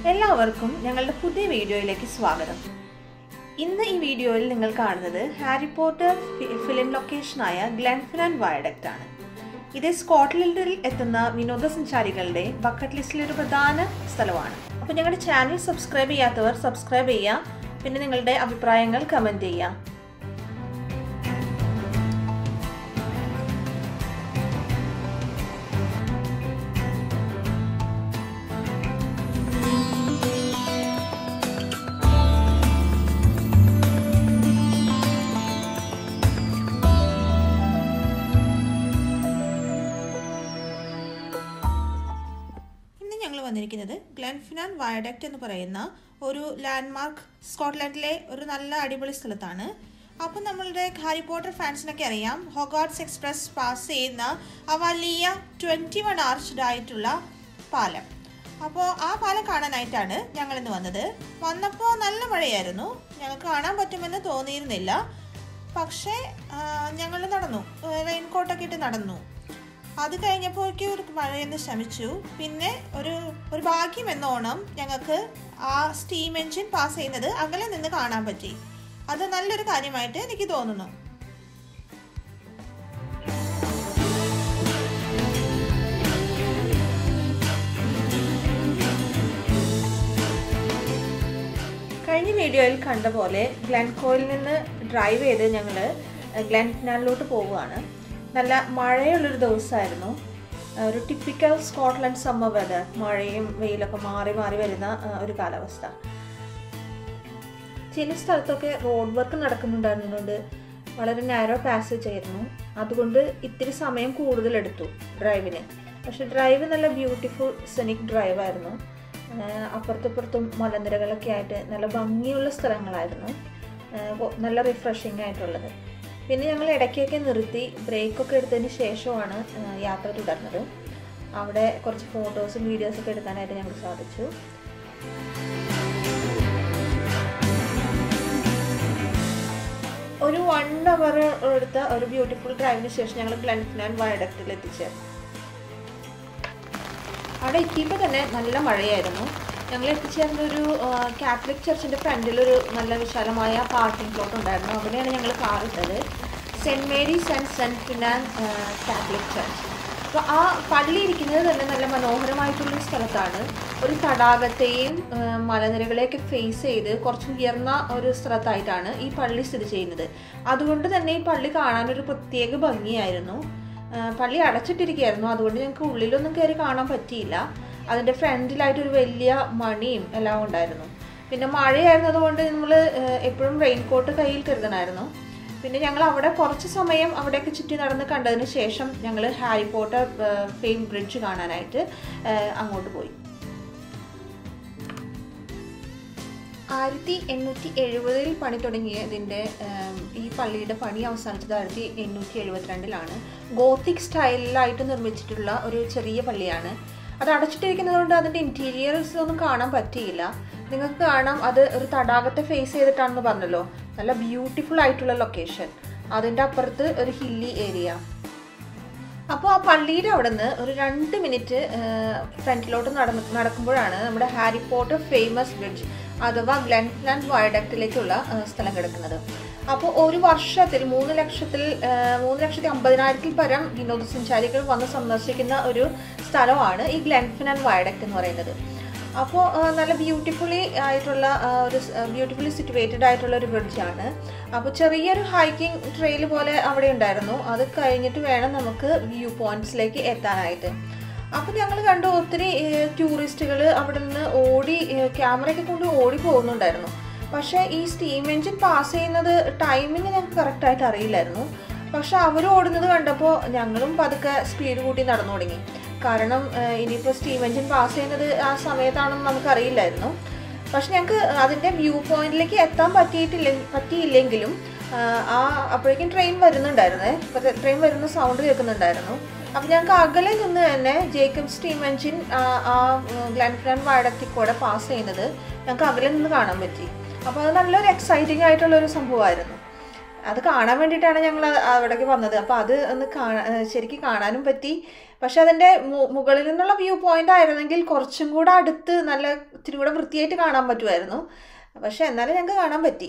എല്ലാവർക്കും ഞങ്ങളുടെ പുതിയ വീഡിയോയിലേക്ക് സ്വാഗതം ഇന്ന് ഈ വീഡിയോയിൽ നിങ്ങൾ കാണുന്നത് ഹാരി പോട്ടർ ഫി- ഫിലിം ലൊക്കേഷനായ ഗ്ലെൻഫിനൻ വയഡക്റ്റ് ആണ് ഇത് സ്കോട്ട്ലൻഡിൽ എത്തുന്ന വിനോദസഞ്ചാരികളുടെ ബക്കറ്റ് ലിസ്റ്റിലെ ഒരു പ്രധാന സ്ഥലമാണ് അപ്പോൾ ഞങ്ങളുടെ ചാനൽ സബ്സ്ക്രൈബ് ചെയ്യാത്തവർ സബ്സ്ക്രൈബ് ചെയ്യുക പിന്നെ നിങ്ങളുടെ അഭിപ്രായങ്ങൾ കമൻറ്റ് ചെയ്യുക ഇന്ന് ഞങ്ങൾ വന്നിരിക്കുന്നത് ഗ്ലെൻഫിനാൻ വയഡക്റ്റ് എന്ന് പറയുന്ന ഒരു ലാൻഡ്മാർക്ക് സ്കോട്ട്ലൻഡിലെ ഒരു നല്ല അടിപൊളി സ്ഥലത്താണ് അപ്പം നമ്മളുടെ ഹാരി പോട്ടർ ഫാൻസിനൊക്കെ അറിയാം ഹൊഗാർട്സ് എക്സ്പ്രസ് പാസ് ചെയ്യുന്ന ആ വലിയ ട്വൻറ്റി വൺ ആർച്ച്ഡ് ആയിട്ടുള്ള പാലം അപ്പോൾ ആ പാലം കാണാനായിട്ടാണ് ഞങ്ങൾ ഇന്ന് വന്നത് വന്നപ്പോൾ നല്ല മഴയായിരുന്നു ഞങ്ങൾക്ക് കാണാൻ പറ്റുമെന്ന് തോന്നിയിരുന്നില്ല പക്ഷേ ഞങ്ങൾ നടന്നു റെയിൻകോട്ടൊക്കെ ഇട്ട് നടന്നു അത് കഴിഞ്ഞപ്പോഴേക്കും ഒരു മഴയൊന്ന് ശമിച്ചു പിന്നെ ഒരു ഒരു ഭാഗ്യം എന്നോണം ഞങ്ങൾക്ക് ആ സ്റ്റീം എൻജിൻ പാസ് ചെയ്യുന്നത് അകലെ നിന്ന് കാണാൻ പറ്റി അത് നല്ലൊരു കാര്യമായിട്ട് എനിക്ക് തോന്നുന്നു കഴിഞ്ഞ വീഡിയോയിൽ കണ്ട പോലെ ഗ്ലെൻകോയിൽ നിന്ന് ഡ്രൈവ് ചെയ്ത് ഞങ്ങൾ ഗ്ലെൻഫിനാലിലോട്ട് പോവുകയാണ് നല്ല മഴയുള്ളൊരു ദിവസമായിരുന്നു ഒരു ടിപ്പിക്കൽ സ്കോട്ട്ലൻഡ് സമ്മർ വെതർ മഴയും വെയിലൊക്കെ മാറി മാറി വരുന്ന ആ, ഒരു കാലാവസ്ഥ ചില സ്ഥലത്തൊക്കെ റോഡ് വർക്ക് നടക്കുന്നുണ്ടായിരുന്നതുകൊണ്ട് വളരെ നാരോ പാസേജ് ആയിരുന്നു അതുകൊണ്ട് ഇത്തിരി സമയം കൂടുതലെടുത്തു ഡ്രൈവിന് പക്ഷെ ഡ്രൈവ് നല്ല ബ്യൂട്ടിഫുൾ സെനിക് ഡ്രൈവായിരുന്നു അപ്പുറത്തിപ്പുറത്തും മലനിരകളൊക്കെ ആയിട്ട് നല്ല ഭംഗിയുള്ള സ്ഥലങ്ങളായിരുന്നു ആഹ് കൊ- നല്ല റിഫ്രഷിംഗ് ആയിട്ടുള്ളത് പിന്നെ ഞങ്ങൾ ഇടയ്ക്കൊക്കെ നിർത്തി ബ്രേക്കൊക്കെ എടുത്തതിന് ശേഷമാണ് ആഹ് യാത്ര തുടർന്നത് അവിടെ കുറച്ച് ഫോട്ടോസും വീഡിയോസൊക്കെ എടുക്കാനായിട്ട് ഞങ്ങൾക്ക് സാധിച്ചു ഒരു വൺ അവർ എടുത്ത ഒരു ബ്യൂട്ടിഫുൾ ഡ്രൈവിന് ശേഷം ഞങ്ങൾ ഗ്ലൻഫിനാൻ വയഡക്റ്റിൽ എത്തിച്ചേർന്നു അവിടെ എത്തിയപ്പോൾ തന്നെ നല്ല മഴയായിരുന്നു ഞങ്ങൾ എത്തിച്ചേർന്ന ഒരു കാത്തലിക് ചർച്ചിൻ്റെ ഫ്രണ്ടിൽ ഒരു നല്ല വിശാലമായ പാർക്കിംഗ് പ്ലോട്ട് ഉണ്ടായിരുന്നു അവിടെയാണ് ഞങ്ങൾ കാർ ഇട്ടത് Saint Mary's and Saint Finnan Catholic church അപ്പോൾ ആ പള്ളി ഇരിക്കുന്നത് തന്നെ നല്ല മനോഹരമായിട്ടുള്ളൊരു സ്ഥലത്താണ് ഒരു തടാകത്തെയും ആ, മലനിരകളെയൊക്കെ ഫേസ് ചെയ്ത് കുറച്ച് ഉയർന്ന ഒരു സ്ഥലത്തായിട്ടാണ് ഈ പള്ളി സ്ഥിതി ചെയ്യുന്നത് അതുകൊണ്ട് തന്നെ ഈ പള്ളി കാണാനൊരു പ്രത്യേക ഭംഗിയായിരുന്നു ആ, പള്ളി അടച്ചിട്ടിരിക്കുകയായിരുന്നു അതുകൊണ്ട് ഞങ്ങൾക്ക് ഉള്ളിലൊന്നും കയറി കാണാൻ പറ്റിയില്ല അതിൻ്റെ ഫ്രണ്ടിലായിട്ട് ഒരു വലിയ മണിയും എല്ലാം ഉണ്ടായിരുന്നു പിന്നെ മഴയായിരുന്നതുകൊണ്ട് നമ്മൾ എപ്പോഴും റെയിൻകോട്ട് കയ്യിൽ കരുതണമായിരുന്നു പിന്നെ ഞങ്ങൾ അവിടെ കുറച്ച് സമയം അവിടെയൊക്കെ ചുറ്റി നടന്ന് കണ്ടതിന് ശേഷം ഞങ്ങൾ ഹാരി പോട്ടർ ഫെയിം ബ്രിഡ്ജ് കാണാനായിട്ട് ആ, അങ്ങോട്ട് പോയി ആയിരത്തി എണ്ണൂറ്റി എഴുപതിൽ പണി തുടങ്ങിയതിൻ്റെ ഉം, ഈ പള്ളിയുടെ പണി അവസാനിച്ചത് ആയിരത്തി എണ്ണൂറ്റി എഴുപത്തിരണ്ടിലാണ് ഗോത്തിക് സ്റ്റൈലിലായിട്ട് നിർമ്മിച്ചിട്ടുള്ള ഒരു ചെറിയ പള്ളിയാണ് അത് അടച്ചിട്ടിരിക്കുന്നതുകൊണ്ട് അതിൻ്റെ ഇൻറ്റീരിയേഴ്സ് ഒന്നും കാണാൻ പറ്റിയില്ല നിങ്ങൾക്ക് കാണാം അത് ഒരു തടാകത്തെ ഫേസ് ചെയ്തിട്ടാണെന്ന് പറഞ്ഞല്ലോ നല്ല ബ്യൂട്ടിഫുൾ ആയിട്ടുള്ള ലൊക്കേഷൻ അതിൻ്റെ അപ്പുറത്ത് ഒരു ഹില്ലി ഏരിയ അപ്പോൾ ആ പള്ളിയുടെ അവിടെ നിന്ന് ഒരു രണ്ട് മിനിറ്റ് ഫ്രണ്ടിലോട്ട് നടന്ന് നടക്കുമ്പോഴാണ് നമ്മുടെ ഹാരി പോട്ടർ ഫേമസ് ബ്രിഡ്ജ് അഥവാ ഗ്ലെൻഫ്ലാൻഡ് വയഡക്റ്റിലേക്കുള്ള ആ, സ്ഥലം കിടക്കുന്നത് അപ്പോൾ ഒരു വർഷത്തിൽ മൂന്ന് ലക്ഷത്തിൽ ആ, മൂന്ന് ലക്ഷത്തി അമ്പതിനായിരത്തിൽ പരം വിനോദസഞ്ചാരികൾ വന്ന് സന്ദർശിക്കുന്ന ഒരു സ്ഥലമാണ് ഈ ഗ്ലെൻഫിനാൻ വയഡക്റ്റ് എന്ന് പറയുന്നത് അപ്പോൾ നല്ല ബ്യൂട്ടിഫുള്ളി ആയിട്ടുള്ള ആ, ഒരു ബ്യൂട്ടിഫുള്ളി സിറ്റുവേറ്റഡ് ആയിട്ടുള്ള ഒരു ബ്രിഡ്ജാണ് അപ്പോൾ ചെറിയൊരു ഹൈക്കിംഗ് ട്രെയിൽ പോലെ അവിടെ ഉണ്ടായിരുന്നു അത് കഴിഞ്ഞിട്ട് വേണം നമുക്ക് വ്യൂ പോയിന്റ്സിലേക്ക് എത്താനായിട്ട് അപ്പോൾ ഞങ്ങൾ കണ്ടു ഒത്തിരി ടൂറിസ്റ്റുകൾ അവിടെ നിന്ന് ഓടി ക്യാമറയൊക്കെ കൊണ്ട് ഓടി പോകുന്നുണ്ടായിരുന്നു പക്ഷേ ഈ സ്റ്റീം എഞ്ചിൻ പാസ് ചെയ്യുന്നത് ടൈമിങ് ഞങ്ങൾക്ക് കറക്റ്റായിട്ട് അറിയില്ലായിരുന്നു പക്ഷെ അവർ ഓടുന്നത് കണ്ടപ്പോൾ ഞങ്ങളും പതുക്കെ സ്പീഡ് കൂട്ടി നടന്നു തുടങ്ങി കാരണം ഏഹ്, ഇനിയിപ്പോൾ സ്റ്റീം എഞ്ചിൻ പാസ് ചെയ്യുന്നത് ആ സമയത്താണെന്ന് നമുക്കറിയില്ലായിരുന്നു പക്ഷെ ഞങ്ങൾക്ക് അതിൻ്റെ വ്യൂ പോയിന്റിലേക്ക് എത്താൻ പറ്റിയിട്ടില്ല പറ്റിയില്ലെങ്കിലും ആഹ്, ആ അപ്പോഴേക്കും ട്രെയിൻ വരുന്നുണ്ടായിരുന്നേ അപ്പോൾ ട്രെയിൻ വരുന്ന സൗണ്ട് കേൾക്കുന്നുണ്ടായിരുന്നു അപ്പോൾ ഞങ്ങൾക്ക് അകലെ നിന്ന് തന്നെ ജേക്കബ് സ്റ്റീം എഞ്ചിൻ ആ ഗ്ലാൻഫ്ലാൻ വയഡക്റ്റിൽ കൂടെ പാസ് ചെയ്യുന്നത് ഞങ്ങൾക്ക് അകലെ നിന്ന് കാണാൻ പറ്റി അപ്പോൾ അത് നല്ലൊരു എക്സൈറ്റിംഗ് ആയിട്ടുള്ള ഒരു സംഭവമായിരുന്നു അത് കാണാൻ വേണ്ടിയിട്ടാണ് ഞങ്ങൾ അവിടേക്ക് വന്നത് അപ്പോൾ അത് ഒന്ന് കാണാ ശരിക്കും കാണാനും പറ്റി പക്ഷെ അതിൻ്റെ മുകളിൽ നിന്നുള്ള വ്യൂ പോയിന്റ് ആയിരുന്നെങ്കിൽ കുറച്ചും കൂടെ അടുത്ത് നല്ല ഇത്തിരി കൂടെ വൃത്തിയായിട്ട് കാണാൻ പറ്റുമായിരുന്നു പക്ഷെ എന്നാലും ഞങ്ങൾക്ക് കാണാൻ പറ്റി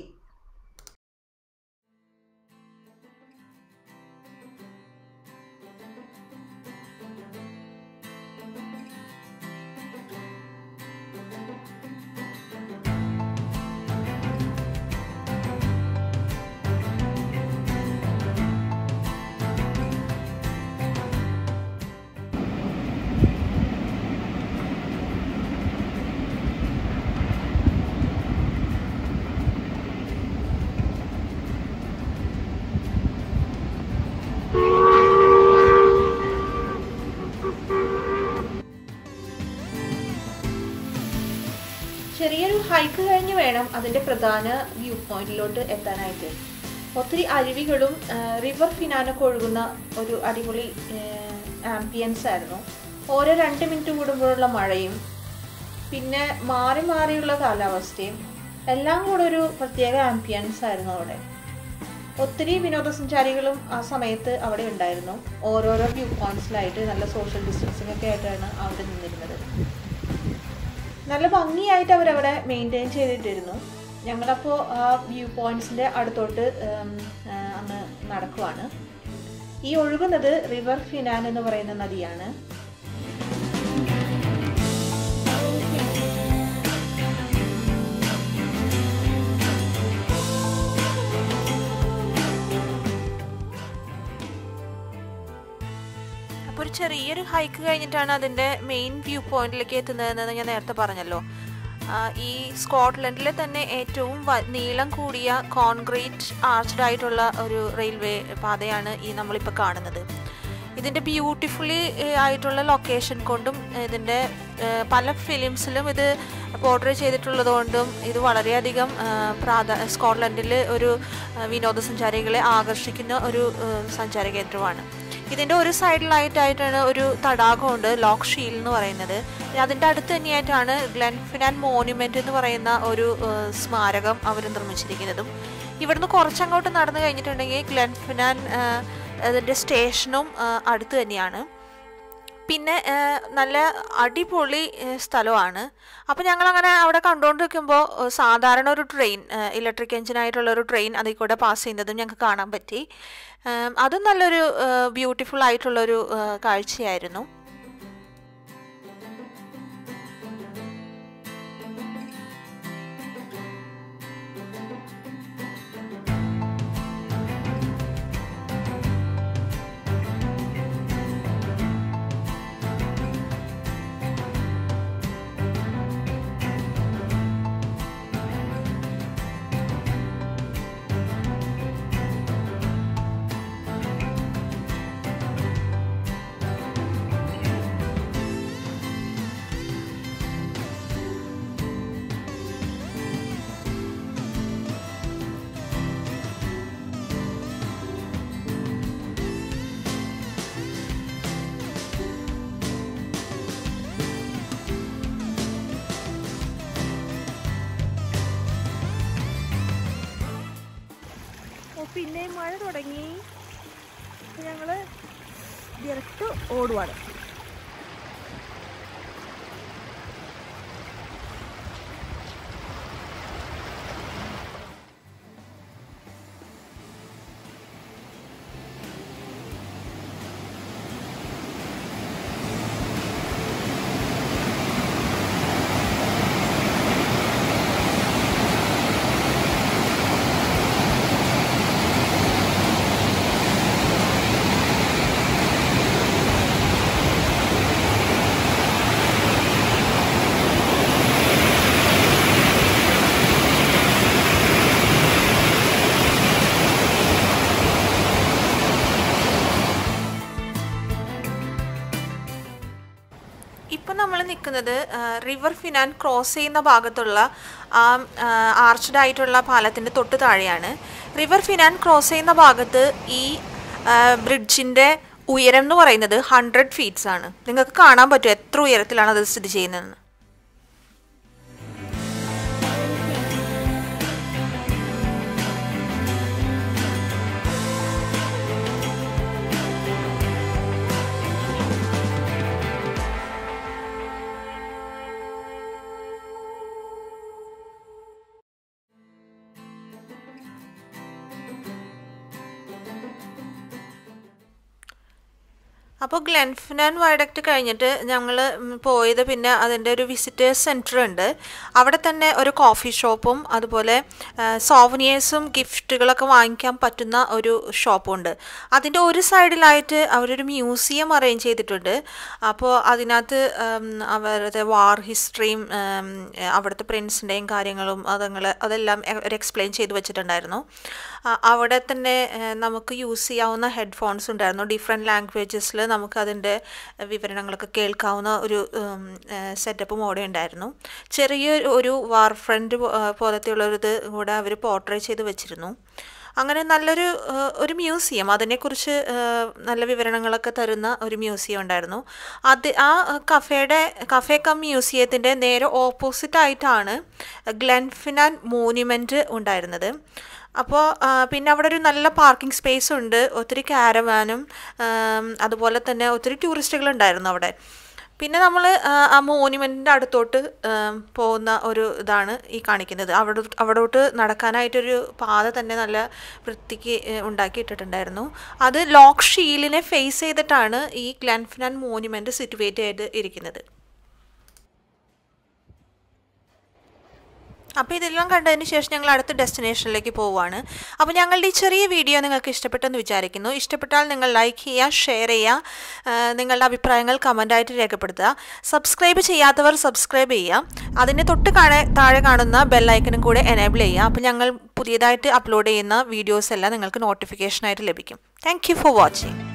ചെറിയൊരു ഹൈക്ക് കഴിഞ്ഞ് വേണം അതിൻ്റെ പ്രധാന വ്യൂ പോയിന്റിലോട്ട് എത്താനായിട്ട് ഒത്തിരി അരുവികളും റിവർ ഫിനാനൊക്കെ ഒഴുകുന്ന ഒരു അടിപൊളി ആംബിയൻസ് ആയിരുന്നു ഓരോ രണ്ട് മിനിറ്റ് കൂടുമ്പോഴുള്ള മഴയും പിന്നെ മാറി മാറിയുള്ള കാലാവസ്ഥയും എല്ലാം കൂടെ ഒരു പ്രത്യേക ആംബിയൻസ് ആയിരുന്നു അവിടെ ഒത്തിരി വിനോദസഞ്ചാരികളും ആ സമയത്ത് അവിടെ ഉണ്ടായിരുന്നു ഓരോരോ വ്യൂ പോയിന്റ്സിലായിട്ട് നല്ല സോഷ്യൽ ഡിസ്റ്റൻസിംഗ് ഒക്കെ ആയിട്ടാണ് അവിടെ നിന്നിരുന്നത് നല്ല ഭംഗിയായിട്ട് അവരവിടെ മെയിൻറ്റെയിൻ ചെയ്തിട്ടിരുന്നു ഞങ്ങളപ്പോൾ ആ വ്യൂ പോയിന്റ്സിൻ്റെ അടുത്തോട്ട് അന്ന് നടക്കുവാണ് ഈ ഒഴുകുന്നത് റിവർ ഫിനാൻ എന്ന് പറയുന്ന നദിയാണ് അപ്പോൾ ഒരു ചെറിയൊരു ഹൈക്ക് കഴിഞ്ഞിട്ടാണ് അതിൻ്റെ മെയിൻ വ്യൂ പോയിന്റിലേക്ക് എത്തുന്നതെന്ന് ഞാൻ നേരത്തെ പറഞ്ഞല്ലോ ഈ സ്കോട്ട്ലൻഡിലെ തന്നെ ഏറ്റവും നീളം കൂടിയ കോൺക്രീറ്റ് ആർച്ച്ഡ് ആയിട്ടുള്ള ഒരു റെയിൽവേ പാതയാണ് ഈ നമ്മളിപ്പോൾ കാണുന്നത് ഇതിൻ്റെ ബ്യൂട്ടിഫുള്ളി ആയിട്ടുള്ള ലൊക്കേഷൻ കൊണ്ടും ഇതിൻ്റെ പല ഫിലിംസിലും ഇത് പോർട്രേ ചെയ്തിട്ടുള്ളത് കൊണ്ടും ഇത് വളരെയധികം പ്രാധാ സ്കോട്ട്ലൻഡിൽ ഒരു വിനോദസഞ്ചാരികളെ ആകർഷിക്കുന്ന ഒരു സഞ്ചാര കേന്ദ്രമാണ് ഇതിൻ്റെ ഒരു സൈഡിലായിട്ടായിട്ടാണ് ഒരു തടാകമുണ്ട് ലോക്ക് ഷീൽ എന്ന് പറയുന്നത് അതിൻ്റെ അടുത്ത് തന്നെയായിട്ടാണ് ഗ്ലെൻഫിനാൻ മോണ്യുമെൻ്റ് എന്ന് പറയുന്ന ഒരു സ്മാരകം അവർ നിർമ്മിച്ചിരിക്കുന്നതും ഇവിടുന്ന് കുറച്ചങ്ങോട്ട് നടന്നു കഴിഞ്ഞിട്ടുണ്ടെങ്കിൽ ഗ്ലെൻഫിനാൻ അതിൻ്റെ സ്റ്റേഷനും അടുത്ത് തന്നെയാണ് പിന്നെ നല്ല അടിപൊളി സ്ഥലമാണ് അപ്പോൾ ഞങ്ങളങ്ങനെ അവിടെ കണ്ടുകൊണ്ടിരിക്കുമ്പോൾ സാധാരണ ഒരു ട്രെയിൻ ഇലക്ട്രിക് എഞ്ചിനായിട്ടുള്ള ഒരു ട്രെയിൻ അതിൽ കൂടെ പാസ് ചെയ്യുന്നതും ഞങ്ങൾക്ക് കാണാൻ പറ്റി അതും നല്ലൊരു ബ്യൂട്ടിഫുൾ ആയിട്ടുള്ളൊരു കാഴ്ചയായിരുന്നു പിന്നെ മഴ തുടങ്ങി ഞങ്ങൾ ഡയറക്റ്റ് ഓടുവാണ് ഇപ്പം നമ്മൾ നിൽക്കുന്നത് റിവർ ഫിനാൻ ക്രോസ് ചെയ്യുന്ന ഭാഗത്തുള്ള ആ ആർച്ച്ഡ് ആയിട്ടുള്ള പാലത്തിൻ്റെ തൊട്ട് താഴെയാണ് റിവർ ഫിനാൻ ക്രോസ് ചെയ്യുന്ന ഭാഗത്ത് ഈ ബ്രിഡ്ജിൻ്റെ ഉയരം എന്ന് പറയുന്നത് ഹൺഡ്രഡ് ഫീറ്റ്സ് ആണ് നിങ്ങൾക്ക് കാണാൻ പറ്റും എത്ര ഉയരത്തിലാണ് അത് സ്ഥിതി ചെയ്യുന്നതെന്ന് അപ്പോൾ ഗ്ലെൻഫിനാൻ വയഡക്റ്റ് കഴിഞ്ഞിട്ട് ഞങ്ങൾ പോയത് പിന്നെ അതിൻ്റെ ഒരു വിസിറ്റേഴ്സ് സെൻറ്റർ ഉണ്ട് അവിടെ തന്നെ ഒരു കോഫി ഷോപ്പും അതുപോലെ സോവനിയേഴ്സും ഗിഫ്റ്റുകളൊക്കെ വാങ്ങിക്കാൻ പറ്റുന്ന ഒരു ഷോപ്പും ഉണ്ട് അതിൻ്റെ ഒരു സൈഡിലായിട്ട് അവരൊരു മ്യൂസിയം അറേഞ്ച് ചെയ്തിട്ടുണ്ട് അപ്പോൾ അതിനകത്ത് ഉം, അവരുടെ വാർ ഹിസ്റ്ററിയും ഉം, അവിടുത്തെ പ്രിൻസിൻ്റെയും കാര്യങ്ങളും അതങ്ങൾ അതെല്ലാം അവർ എക്സ്പ്ലെയിൻ ചെയ്ത് വെച്ചിട്ടുണ്ടായിരുന്നു ആ, അവിടെ തന്നെ ഏഹ്, നമുക്ക് യൂസ് ചെയ്യാവുന്ന ഹെഡ്ഫോൺസ് ഉണ്ടായിരുന്നു ഡിഫറെൻറ്റ് ലാംഗ്വേജസിൽ നമുക്ക് അതിൻ്റെ വിവരണങ്ങളൊക്കെ കേൾക്കാവുന്ന ഒരു സെറ്റപ്പും അവിടെ ഉണ്ടായിരുന്നു ചെറിയ ഒരു വാർ ഫ്രണ്ട് പോലത്തെയുള്ള ഒരു ഇത് കൂടെ അവർ പോർട്രേ ചെയ്ത് വെച്ചിരുന്നു അങ്ങനെ നല്ലൊരു ഏഹ്, ഒരു മ്യൂസിയം അതിനെക്കുറിച്ച് ഏഹ്, നല്ല വിവരണങ്ങളൊക്കെ തരുന്ന ഒരു മ്യൂസിയം ഉണ്ടായിരുന്നു അത് ആ കഫേയുടെ കഫേ കം മ്യൂസിയത്തിൻ്റെ നേരെ ഓപ്പോസിറ്റ് ആയിട്ടാണ് ഗ്ലെൻഫിനാൻ മോന്യുമെൻറ്റ് ഉണ്ടായിരുന്നത് അപ്പോൾ ആ, പിന്നെ അവിടെ ഒരു നല്ല പാർക്കിംഗ് സ്പേസ് ഉണ്ട് ഒത്തിരി കാരവാനും അതുപോലെ തന്നെ ഒത്തിരി ടൂറിസ്റ്റുകൾ ഉണ്ടായിരുന്നു അവിടെ പിന്നെ നമ്മൾ ആ മോന്യുമെൻറ്റിൻ്റെ അടുത്തോട്ട് ആം, പോകുന്ന ഒരു ഇതാണ് ഈ കാണിക്കുന്നത് അവിടെ അവിടോട്ട് നടക്കാനായിട്ടൊരു പാത തന്നെ നല്ല വൃത്തിക്ക് ഏ, ഉണ്ടാക്കിയിട്ടിട്ടുണ്ടായിരുന്നു അത് ലോക്ക് ഷീലിനെ ഫേസ് ചെയ്തിട്ടാണ് ഈ ഗ്ലെൻഫിനാൻ മോന്യുമെൻറ്റ് സിറ്റുവേറ്റ് ചെയ്ത് ഇരിക്കുന്നത് അപ്പോൾ ഇതെല്ലാം കണ്ടതിന് ശേഷം ഞങ്ങൾ അടുത്ത ഡെസ്റ്റിനേഷനിലേക്ക് പോവുകയാണ് അപ്പോൾ ഞങ്ങളുടെ ഈ ചെറിയ വീഡിയോ നിങ്ങൾക്ക് ഇഷ്ടപ്പെട്ടെന്ന് വിചാരിക്കുന്നു ഇഷ്ടപ്പെട്ടാൽ നിങ്ങൾ ലൈക്ക് ചെയ്യുക ഷെയർ ചെയ്യുക ആ, നിങ്ങളുടെ അഭിപ്രായങ്ങൾ കമൻ്റായിട്ട് രേഖപ്പെടുത്തുക സബ്സ്ക്രൈബ് ചെയ്യാത്തവർ സബ്സ്ക്രൈബ് ചെയ്യുക അതിന് തൊട്ട് കാണെ താഴെ കാണുന്ന ബെല്ലൈക്കനും കൂടെ എനേബിൾ ചെയ്യുക അപ്പോൾ ഞങ്ങൾ പുതിയതായിട്ട് അപ്ലോഡ് ചെയ്യുന്ന വീഡിയോസ് എല്ലാം നിങ്ങൾക്ക് നോട്ടിഫിക്കേഷനായിട്ട് ലഭിക്കും താങ്ക് യു ഫോർ വാച്ചിങ്